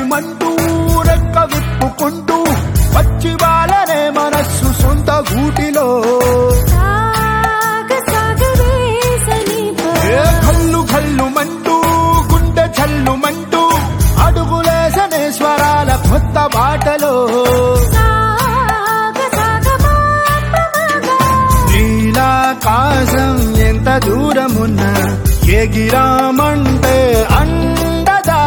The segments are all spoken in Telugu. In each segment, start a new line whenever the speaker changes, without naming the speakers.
రయ్యమంటూ రెక్క విప్పుకుంటూ వచ్చి వాళ్ళనే మనస్సు సొంత గూటిలో
సాగ సాగవేసని
ఏ కల్లు కల్లు మంటూ గుండె చల్లుమంటూ అడుగులేసనే స్వరాల కొత్త బాటలో
సాగ సాగమాపమాగా
నీలాకాశం ఎంత దూరమున్నా ఎగిరామంటే అండదా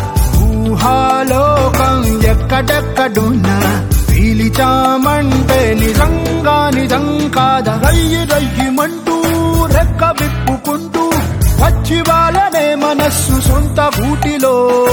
ఊహాలోకం ఎక్కడెక్కడున్నా పీలిచామంటే నిజంగా నిజం కాద రయ్యి రయ్యిమంటూ రెక్క విప్పుకుంటూ వచ్చి వాళ్ళనే మనస్సు సొంత గూటిలో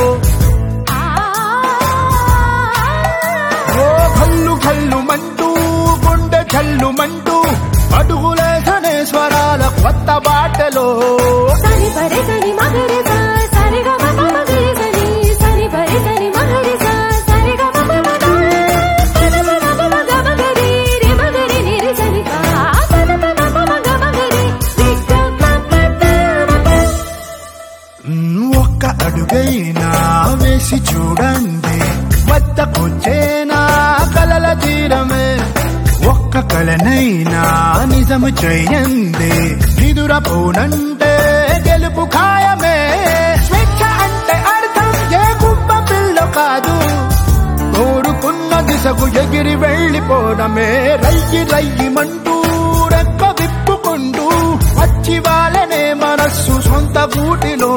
ఓ కల్లు కల్లు మంటూ గుండె చల్లుమంటూ అడుగులేసనే స్వరాల కొత్త బాటలో
సని పరి సని మగరి సా సరి గ మ ప మగరి సని సని పరి సని మగరి సా సరి గ మ ప మ గ పద ప మ ప మ గ మగరి రి మగరి ని రి సని కా పద ప మ ప మ గ మగరి రి గ మ ప ద మ ప
మ్, ఒక్క అడుగైనా వేసి చూడండి వద్దకొచ్చేనా కలల తీరమే ఒక్క కలనైనా నిజము చెయ్యండి నిదురపోనంటే గెలుపు ఖాయమే స్వేచ్ఛ అంటే అర్థం ఏ గుబ్బ పిల్ల కాదు కోరుకున్న దిశకు ఎగిరి వెళ్ళిపోవడమే రయ్యి రయ్యిమంటూ రెక్క విప్పుకుంటూ వచ్చి వాళ్ళనే మనస్సు సొంత గూటిలో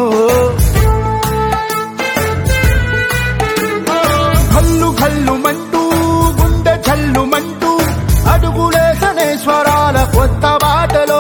కల్లు కల్లు మంటూ గుండె చల్లుమంటూ అడుగులేసనే స్వరాల కొత్త బాటలో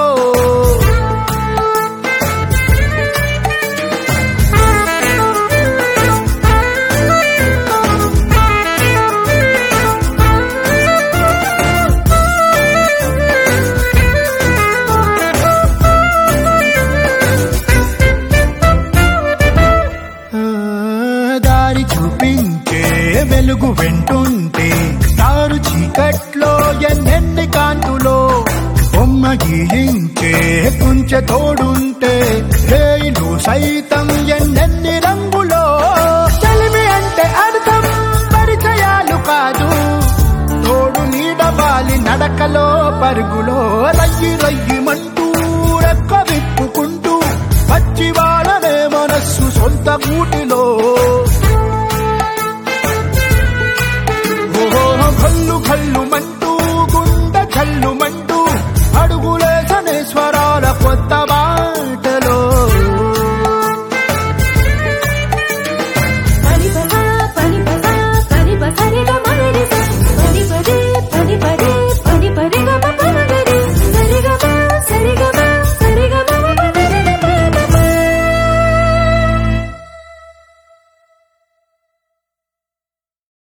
ఆ, దారి చూపించే వెలుగు వెంటుంటే దారు చీకట్లో ఎన్నెన్ని కాంతులో బొమ్మ గీయించే కుంచె తోడుంటే రేయిలు సైతం ఎన్నెన్ని రంగులో చలిమి అంటే అర్థం పరిచయాలు కాదు తోడు నీడవాలి నడకలో పరుగులో రయ్యి రయ్యిమంటూ రెక్క విప్పుకుంటూ వచ్చి వాళ్ళనే మనస్సు సొంత గూటిలో